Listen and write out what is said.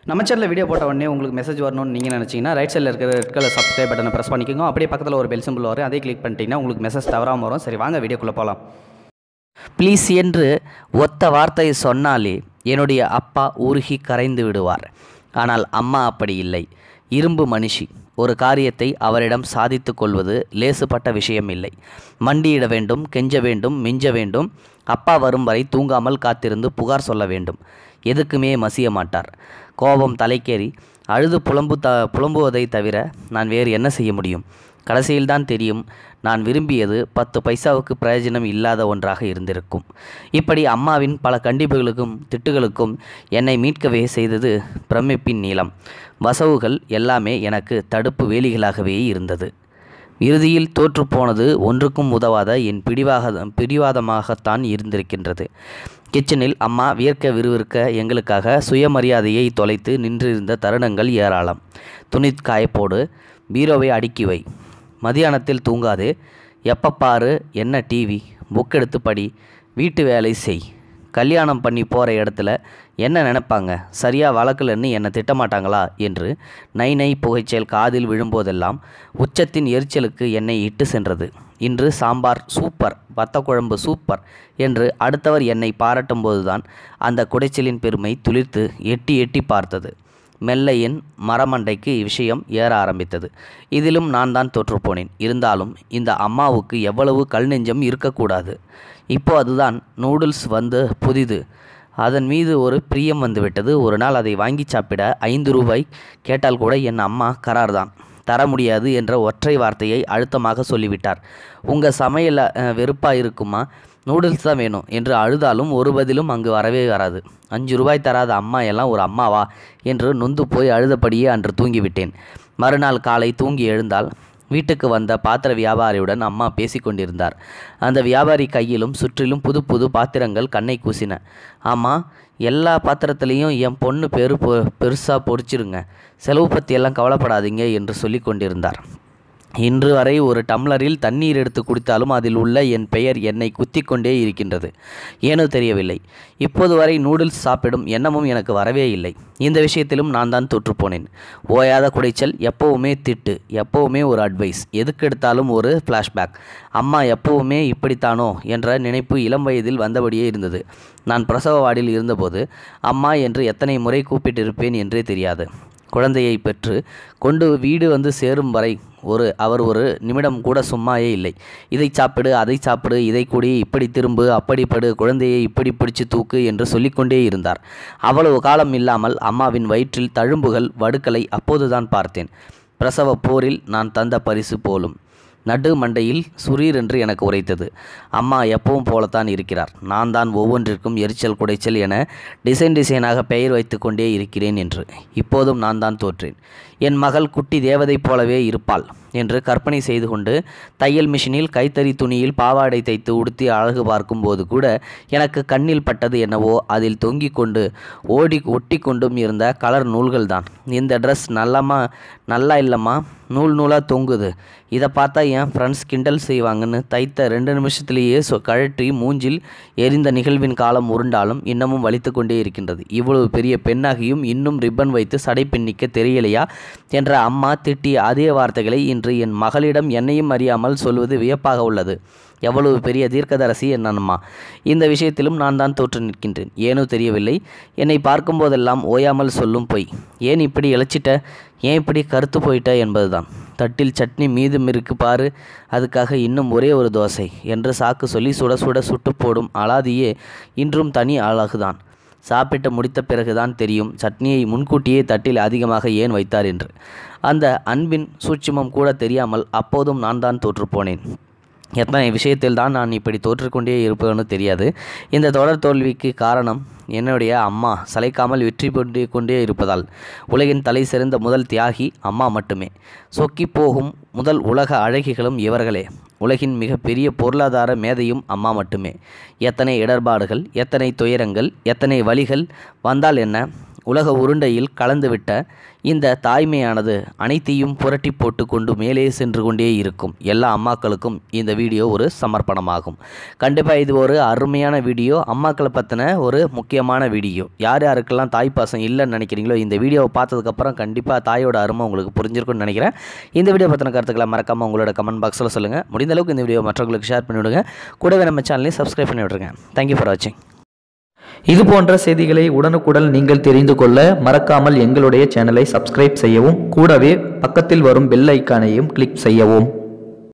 நம்ம சேனலில் வீடியோ போட்ட உடனே உங்களுக்கு மெசேஜ் வரணும்னு நீங்கள் நினச்சிங்கன்னா ரைட் சைடில் இருக்கிற ரெட் கலர் சப்ஸ்கிரைப் பட்டனை ப்ரெஸ் பண்ணிக்கோங்க அப்படியே பக்கத்தில் ஒரு பெல் சிம்பிள் வரும் அதே கிளிக் பண்ணிட்டீங்கன்னா உங்களுக்கு மெசேஜ் தவறாமல் வரும் சரி வாங்க வீடியோக்குள்ளே போகலாம் ப்ளீஸ் என்று ஒத்த வார்த்தையை சொன்னாலே என்னுடைய அப்பா உருகி கரைந்து விடுவார் ஆனால் அம்மா அப்படி இல்லை இரும்பு மனுஷி ஒரு காரியத்தை அவரிடம் சாதித்து கொள்வது லேசுப்பட்ட விஷயம் இல்லை மண்டியிட வேண்டும் கெஞ்ச வேண்டும் மிஞ்ச வேண்டும் அப்பா வரும் வரை தூங்காமல் காத்திருந்து புகார் சொல்ல வேண்டும் எதுக்குமே மசிய மாட்டார் கோபம் தலைக்கேறி அழுது புலம்பு த புலம்புவதை தவிர நான் வேறு என்ன செய்ய முடியும் கடைசியில்தான் தெரியும் நான் விரும்பியது பத்து பைசாவுக்கு பிரயோஜனம் இல்லாத ஒன்றாக இருந்திருக்கும் இப்படி அம்மாவின் பல கண்டிப்புகளுக்கும் திட்டுகளுக்கும் என்னை மீட்கவே செய்தது பிரமிப்பின் நீளம் வசவுகள் எல்லாமே எனக்கு தடுப்பு வேலிகளாகவே இருந்தது இறுதியில் தோற்றுப்போனது ஒன்றுக்கும் உதவாத என் பிடிவாக பிடிவாதமாகத்தான் இருந்திருக்கின்றது கிச்சனில் அம்மா வியர்க்க விறுவிறுக்க எங்களுக்காக சுயமரியாதையை தொலைத்து நின்றிருந்த தருணங்கள் ஏராளம் துணி காயப்போடு பீரோவை அடுக்கி வை மதியானத்தில் தூங்காதே எப்போ பாரு என்ன டிவி புக் எடுத்து படி வீட்டு வேலை செய் கல்யாணம் பண்ணி போகிற இடத்துல என்ன நினைப்பாங்க சரியாக வளர்க்கலன்னு என்னை திட்டமாட்டாங்களா என்று நை நை புகைச்சல் காதில் விழும்போதெல்லாம் உச்சத்தின் எரிச்சலுக்கு என்னை இட்டு சென்றது இன்று சாம்பார் சூப்பர் வத்த குழம்பு சூப்பர் என்று அடுத்தவர் என்னை பாராட்டும் போதுதான் அந்த குடைச்சலின் பெருமை துளிர்த்து எட்டி எட்டி பார்த்தது மெல்ல என் மரமண்டைக்கு விஷயம் ஏற ஆரம்பித்தது இதிலும் நான் தான் தோற்றுப்போனேன் இருந்தாலும் இந்த அம்மாவுக்கு எவ்வளவு கல் நெஞ்சம் இருக்கக்கூடாது இப்போ அதுதான் நூடுல்ஸ் வந்து புதிது அதன் மீது ஒரு பிரியம் வந்துவிட்டது ஒரு நாள் அதை வாங்கி சாப்பிட ஐந்து ரூபாய் கேட்டால் கூட என் அம்மா கரார் தான் தர முடியாது என்ற ஒற்றை வார்த்தையை அழுத்தமாக சொல்லிவிட்டார் உங்கள் சமையல் வெறுப்பாக இருக்குமா நூடுல்ஸ் தான் வேணும் என்று அழுதாலும் ஒரு பதிலும் அங்கு வரவே வராது அஞ்சு ரூபாய் தராத அம்மா எல்லாம் ஒரு அம்மாவா என்று நொந்து போய் அழுதபடியே அன்று தூங்கிவிட்டேன் மறுநாள் காலை தூங்கி எழுந்தால் வீட்டுக்கு வந்த பாத்திர வியாபாரியுடன் அம்மா பேசிக்கொண்டிருந்தார் அந்த வியாபாரி கையிலும் சுற்றிலும் புது புது பாத்திரங்கள் கண்ணை கூசின ஆமாம் எல்லா பாத்திரத்துலேயும் என் பொண்ணு பெரு பொ பெருசாக பொறிச்சிருங்க செலவு பற்றியெல்லாம் கவலைப்படாதீங்க என்று சொல்லி கொண்டிருந்தார் இன்று வரை ஒரு டம்ளரில் தண்ணீர் எடுத்து குடித்தாலும் அதில் உள்ள என் பெயர் என்னை குத்தி கொண்டே இருக்கின்றது ஏனோ தெரியவில்லை இப்போது வரை நூடுல்ஸ் சாப்பிடும் எண்ணமும் எனக்கு வரவே இல்லை இந்த விஷயத்திலும் நான் தான் தோற்றுப்போனேன் ஓயாத குடைச்சல் எப்போவுமே திட்டு எப்போவுமே ஒரு அட்வைஸ் எதுக்கெடுத்தாலும் ஒரு ஃப்ளாஷ்பேக் அம்மா எப்போவுமே இப்படித்தானோ என்ற நினைப்பு இளம் வயதில் வந்தபடியே இருந்தது நான் பிரசவ வார்டில் இருந்தபோது அம்மா என்று எத்தனை முறை கூப்பிட்டிருப்பேன் என்றே தெரியாது குழந்தையை பெற்று கொண்டு வீடு வந்து சேரும் வரை ஒரு அவர் ஒரு நிமிடம் கூட சும்மாயே இல்லை இதை சாப்பிடு அதை சாப்பிடு இதை குடி இப்படி திரும்பு அப்படி படு குழந்தையை இப்படி பிடிச்சு தூக்கு என்று சொல்லிக்கொண்டே இருந்தார் அவ்வளவு காலம் இல்லாமல் அம்மாவின் வயிற்றில் தழும்புகள் வடுக்களை அப்போதுதான் பார்த்தேன் பிரசவ போரில் நான் தந்த பரிசு போலும் நடு மண்டையில் சுரீர் என்று எனக்கு உரைத்தது அம்மா எப்பவும் போலத்தான் இருக்கிறார் நான் தான் ஒவ்வொன்றிற்கும் எரிச்சல் குடைச்சல் என டிசைன் டிசைனாக பெயர் வைத்து கொண்டே இருக்கிறேன் என்று இப்போதும் நான் தான் தோற்றேன் என் மகள் குட்டி தேவதை போலவே இருப்பாள் என்று கற்பனை செய்து கொண்டு தையல் மிஷினில் கைத்தறி துணியில் பாவாடை தைத்து உடுத்தி அழகு பார்க்கும்போது கூட எனக்கு கண்ணில் பட்டது என்னவோ அதில் தொங்கிக் கொண்டு ஓடி ஒட்டி கொண்டும் இருந்த கலர் நூல்கள் தான் இந்த ட்ரெஸ் நல்லம்மா நல்லா இல்லைம்மா நூல் நூலாக தொங்குது இதை பார்த்தா என் ஃப்ரெண்ட்ஸ் கிண்டல் செய்வாங்கன்னு தைத்த ரெண்டு நிமிஷத்துலேயே சொ கழற்றி மூஞ்சில் எரிந்த நிகழ்வின் காலம் உருண்டாலும் இன்னமும் வலித்து கொண்டே இருக்கின்றது இவ்வளவு பெரிய பெண்ணாகியும் இன்னும் ரிப்பன் வைத்து சடை பின்னிக்க தெரியலையா என்ற அம்மா திட்டிய அதே வார்த்தைகளை இன்று என் மகளிடம் என்னையும் அறியாமல் சொல்வது வியப்பாக உள்ளது எவ்வளவு பெரிய தீர்க்கதரசி என் அம்மா இந்த விஷயத்திலும் நான் தான் தோற்று நிற்கின்றேன் ஏனோ தெரியவில்லை என்னை பார்க்கும்போதெல்லாம் ஓயாமல் சொல்லும் பொய் ஏன் இப்படி இழைச்சிட்ட ஏன் இப்படி கருத்து போயிட்ட என்பதுதான் தட்டில் சட்னி மீதும் இருக்கு பாரு அதுக்காக இன்னும் ஒரே ஒரு தோசை என்று சாக்கு சொல்லி சுட சுட சுட்டு போடும் அலாதியே இன்றும் தனி அழகுதான் சாப்பிட்டு முடித்த பிறகுதான் தெரியும் சட்னியை முன்கூட்டியே தட்டில் அதிகமாக ஏன் வைத்தார் என்று அந்த அன்பின் சூட்சுமம் கூட தெரியாமல் அப்போதும் நான் தான் தோற்றுப்போனேன் எத்தனை விஷயத்தில் தான் நான் இப்படி தோற்றுக்கொண்டே இருப்பேன்னு தெரியாது இந்த தொடர் தோல்விக்கு காரணம் என்னுடைய அம்மா சளைக்காமல் வெற்றி கொண்டு கொண்டே இருப்பதால் உலகின் தலை சிறந்த முதல் தியாகி அம்மா மட்டுமே சொக்கி போகும் முதல் உலக அழகிகளும் இவர்களே உலகின் மிகப்பெரிய பொருளாதார மேதையும் அம்மா மட்டுமே எத்தனை இடர்பாடுகள் எத்தனை துயரங்கள் எத்தனை வழிகள் வந்தால் என்ன உலக உருண்டையில் கலந்துவிட்ட இந்த தாய்மையானது அனைத்தையும் புரட்டி போட்டு கொண்டு மேலே சென்று கொண்டே இருக்கும் எல்லா அம்மாக்களுக்கும் இந்த வீடியோ ஒரு சமர்ப்பணமாகும் கண்டிப்பாக இது ஒரு அருமையான வீடியோ அம்மாக்களை பற்றின ஒரு முக்கியமான வீடியோ யார் யாருக்கெல்லாம் தாய் பாசம் இல்லைன்னு நினைக்கிறீங்களோ இந்த வீடியோவை பார்த்ததுக்கப்புறம் கண்டிப்பாக தாயோட அருமை உங்களுக்கு புரிஞ்சிருக்கும்னு நினைக்கிறேன் இந்த வீடியோ பற்றின கருத்துக்களை மறக்காமல் உங்களோட கமெண்ட் பாக்ஸில் சொல்லுங்கள் முடிந்த அளவுக்கு இந்த வீடியோ மற்றவங்களுக்கு ஷேர் பண்ணிவிடுங்க கூடவே நம்ம சேனலையும் சப்ஸ்கிரைப் பண்ணி விட்ருங்க தேங்க்யூ ஃபார் வாட்சிங் இது போன்ற செய்திகளை உடனுக்குடன் நீங்கள் தெரிந்து கொள்ள மறக்காமல் எங்களுடைய சேனலை சப்ஸ்கிரைப் செய்யவும் கூடவே பக்கத்தில் வரும் பெல் ஐக்கானையும் கிளிக் செய்யவும்